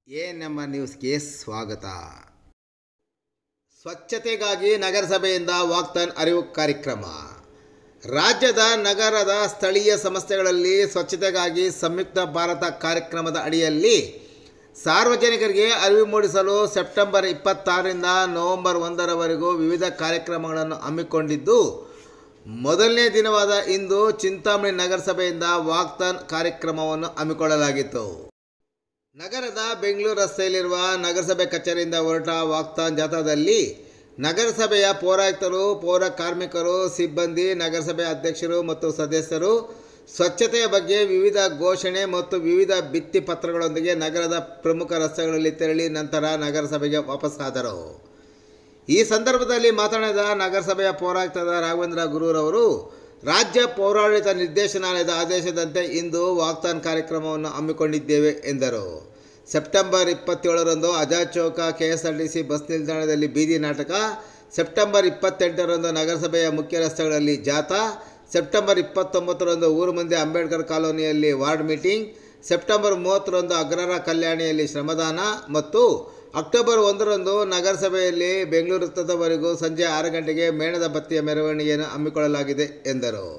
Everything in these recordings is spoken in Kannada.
ಎ ನಮ್ಮ ನ್ಯೂಸ್ಗೆ ಸ್ವಾಗತ ಸ್ವಚ್ಛತೆಗಾಗಿ ನಗರಸಭೆಯಿಂದ ವಾಕ್ತಾನ್ ಅರಿವು ಕಾರ್ಯಕ್ರಮ ರಾಜ್ಯದ ನಗರದ ಸ್ಥಳೀಯ ಸಂಸ್ಥೆಗಳಲ್ಲಿ ಸ್ವಚ್ಛತೆಗಾಗಿ ಸಂಯುಕ್ತ ಭಾರತ ಕಾರ್ಯಕ್ರಮದ ಅಡಿಯಲ್ಲಿ ಸಾರ್ವಜನಿಕರಿಗೆ ಅರಿವು ಮೂಡಿಸಲು ಸೆಪ್ಟೆಂಬರ್ ಇಪ್ಪತ್ತಾರರಿಂದ ನವೆಂಬರ್ ಒಂದರವರೆಗೂ ವಿವಿಧ ಕಾರ್ಯಕ್ರಮಗಳನ್ನು ಹಮ್ಮಿಕೊಂಡಿದ್ದು ಮೊದಲನೇ ದಿನವಾದ ಇಂದು ಚಿಂತಾಮಣಿ ನಗರಸಭೆಯಿಂದ ವಾಕ್ತಾನ್ ಕಾರ್ಯಕ್ರಮವನ್ನು ಹಮ್ಮಿಕೊಳ್ಳಲಾಗಿತ್ತು ನಗರದ ಬೆಂಗಳೂರು ರಸ್ತೆಯಲ್ಲಿರುವ ನಗರಸಭೆ ಕಚೇರಿಯಿಂದ ಹೊರಟ ವಾಕ್ತಾನ್ ಜಾಥಾದಲ್ಲಿ ನಗರಸಭೆಯ ಪೌರಾಯುಕ್ತರು ಪೌರ ಕಾರ್ಮಿಕರು ಸಿಬ್ಬಂದಿ ನಗರಸಭೆ ಅಧ್ಯಕ್ಷರು ಮತ್ತು ಸದಸ್ಯರು ಸ್ವಚ್ಛತೆಯ ಬಗ್ಗೆ ವಿವಿಧ ಘೋಷಣೆ ಮತ್ತು ವಿವಿಧ ಭಿತ್ತಿ ಪತ್ರಗಳೊಂದಿಗೆ ನಗರದ ಪ್ರಮುಖ ರಸ್ತೆಗಳಲ್ಲಿ ತೆರಳಿ ನಂತರ ನಗರಸಭೆಗೆ ವಾಪಸ್ಸಾದರು ಈ ಸಂದರ್ಭದಲ್ಲಿ ಮಾತನಾಡಿದ ನಗರಸಭೆಯ ಪೌರಾಯುಕ್ತರಾದ ರಾಘವೇಂದ್ರ ಗುರೂರವರು ರಾಜ್ಯ ಪೌರಾಡಳಿತ ನಿರ್ದೇಶನಾಲಯದ ಆದೇಶದಂತೆ ಇಂದು ವಾಕ್ತಾನ್ ಕಾರ್ಯಕ್ರಮವನ್ನು ಹಮ್ಮಿಕೊಂಡಿದ್ದೇವೆ ಎಂದರು ಸೆಪ್ಟೆಂಬರ್ ಇಪ್ಪತ್ತೇಳರಂದು ಅಜಾದ್ ಚೌಕ K S R T C bus ನಿಲ್ದಾಣದಲ್ಲಿ ಬೀದಿ ನಾಟಕ ಸೆಪ್ಟೆಂಬರ್ ಇಪ್ಪತ್ತೆಂಟರಂದು ನಗರಸಭೆಯ ಮುಖ್ಯ ರಸ್ತೆಗಳಲ್ಲಿ ಜಾಥಾ ಸೆಪ್ಟೆಂಬರ್ ಇಪ್ಪತ್ತೊಂಬತ್ತರಂದು ಊರು ಮುಂದೆ ಅಂಬೇಡ್ಕರ್ ಕಾಲೋನಿಯಲ್ಲಿ ವಾರ್ಡ್ ಮೀಟಿಂಗ್ ಸೆಪ್ಟೆಂಬರ್ ಮೂವತ್ತರಂದು ಅಗ್ರಹಾರ ಕಲ್ಯಾಣಿಯಲ್ಲಿ ಶ್ರಮದಾನ ಮತ್ತು ಅಕ್ಟೋಬರ್ ಒಂದರಂದು ನಗರಸಭೆಯಲ್ಲಿ ಬೆಂಗಳೂರು ವೃತ್ತದವರೆಗೂ ಸಂಜೆ ಆರು ಗಂಟೆಗೆ ಮೇಣದ ಬತ್ತಿಯ ಮೆರವಣಿಗೆಯನ್ನು ಹಮ್ಮಿಕೊಳ್ಳಲಾಗಿದೆ ಎಂದರು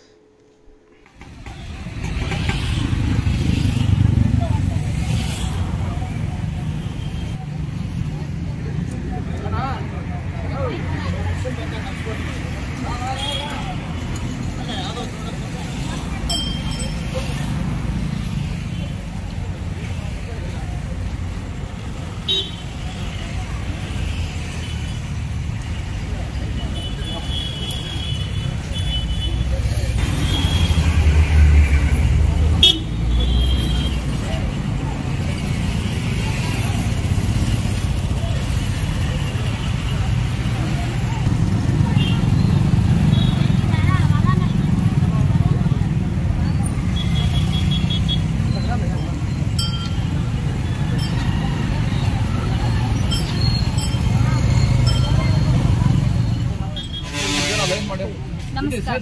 ನಮಸ್ಕಾರ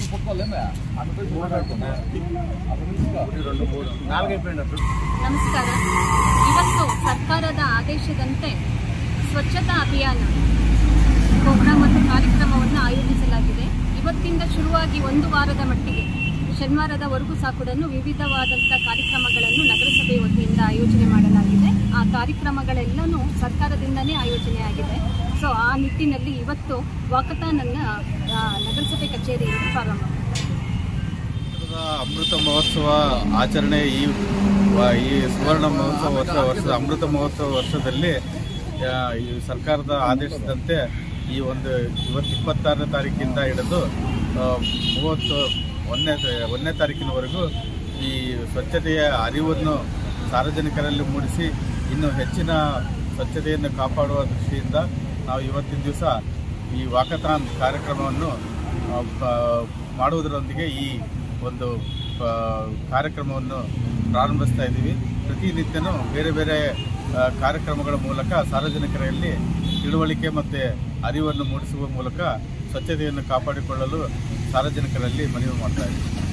ನಮಸ್ಕಾರ ಇವತ್ತು ಸರ್ಕಾರದ ಆದೇಶದಂತೆ ಸ್ವಚ್ಛತಾ ಅಭಿಯಾನ ಪ್ರೋಗ್ರಾಮ್ ಮತ್ತು ಕಾರ್ಯಕ್ರಮವನ್ನು ಆಯೋಜಿಸಲಾಗಿದೆ ಇವತ್ತಿಂದ ಶುರುವಾಗಿ ಒಂದು ವಾರದ ಮಟ್ಟಿಗೆ ಶನಿವಾರದವರೆಗೂ ಸಹ ಕೂಡ ವಿವಿಧವಾದಂಥ ಕಾರ್ಯಕ್ರಮಗಳನ್ನು ನಗರಸಭೆ ವತಿಯಿಂದ ಆಯೋಜನೆ ಮಾಡಲಾಗಿದೆ ಆ ಕಾರ್ಯಕ್ರಮಗಳೆಲ್ಲನೂ ಸರ್ಕಾರದಿಂದನೇ ಆಯೋಜನೆ ಆಗಿದೆ ಸೊ ಆ ನಿಟ್ಟಿನಲ್ಲಿ ಇವತ್ತು ವಾಕತಾನನ್ನು ಆ, ನಗರಸಭೆ ಕಚೇರಿಯಿಂದ ಪ್ರಾರಂಭ ಭಾರತದ ಅಮೃತ ಮಹೋತ್ಸವ ಆಚರಣೆ ಈ ವ- ಈ ಸುವರ್ಣ ಮಹೋತ್ಸವ ವರ್ಷ ವರ್ಷದ ಅಮೃತ ಮಹೋತ್ಸವ ವರ್ಷದಲ್ಲಿ ಆ, ಈ ಸರ್ಕಾರದ ಆದೇಶದಂತೆ ಈ ಒಂದು ಇವತ್ತು ಇಪ್ಪತ್ತಾರನೇ ತಾರೀಕಿಂದ ಹಿಡಿದು ಆ, ಮೂವತ್ತು ಒಂದನೇ ಒಂದನೇ ತಾರೀಕಿನವರೆಗೂ ಈ ಸ್ವಚ್ಛತೆಯ ಅರಿವನ್ನು ಸಾರ್ವಜನಿಕರಲ್ಲಿ ಮೂಡಿಸಿ ಇನ್ನು ಹೆಚ್ಚಿನ ಸ್ವಚ್ಛತೆಯನ್ನು ಕಾಪಾಡುವ ದೃಷ್ಟಿಯಿಂದ ನಾವು ಇವತ್ತಿನ ದಿವಸ ಈ ವಾಕಥಾನ್ ಕಾರ್ಯಕ್ರಮವನ್ನು ಆ, ಪ- ಮಾಡುವುದರೊಂದಿಗೆ ಈ ಒಂದು ಆ, ಕಾರ್ಯಕ್ರಮವನ್ನು ಪ್ರಾರಂಭಿಸ್ತಾ ಇದ್ದೀವಿ ಪ್ರತಿನಿತ್ಯನೂ ಬೇರೆ ಬೇರೆ ಆ, ಕಾರ್ಯಕ್ರಮಗಳ ಮೂಲಕ ಸಾರ್ವಜನಿಕರಲ್ಲಿ ತಿಳುವಳಿಕೆ ಮತ್ತು ಅರಿವನ್ನು ಮೂಡಿಸುವ ಮೂಲಕ ಸ್ವಚ್ಛತೆಯನ್ನು ಕಾಪಾಡಿಕೊಳ್ಳಲು ಸಾರ್ವಜನಿಕರಲ್ಲಿ ಮನವಿ ಮಾಡ್ತಾ ಇದ್ದೀವಿ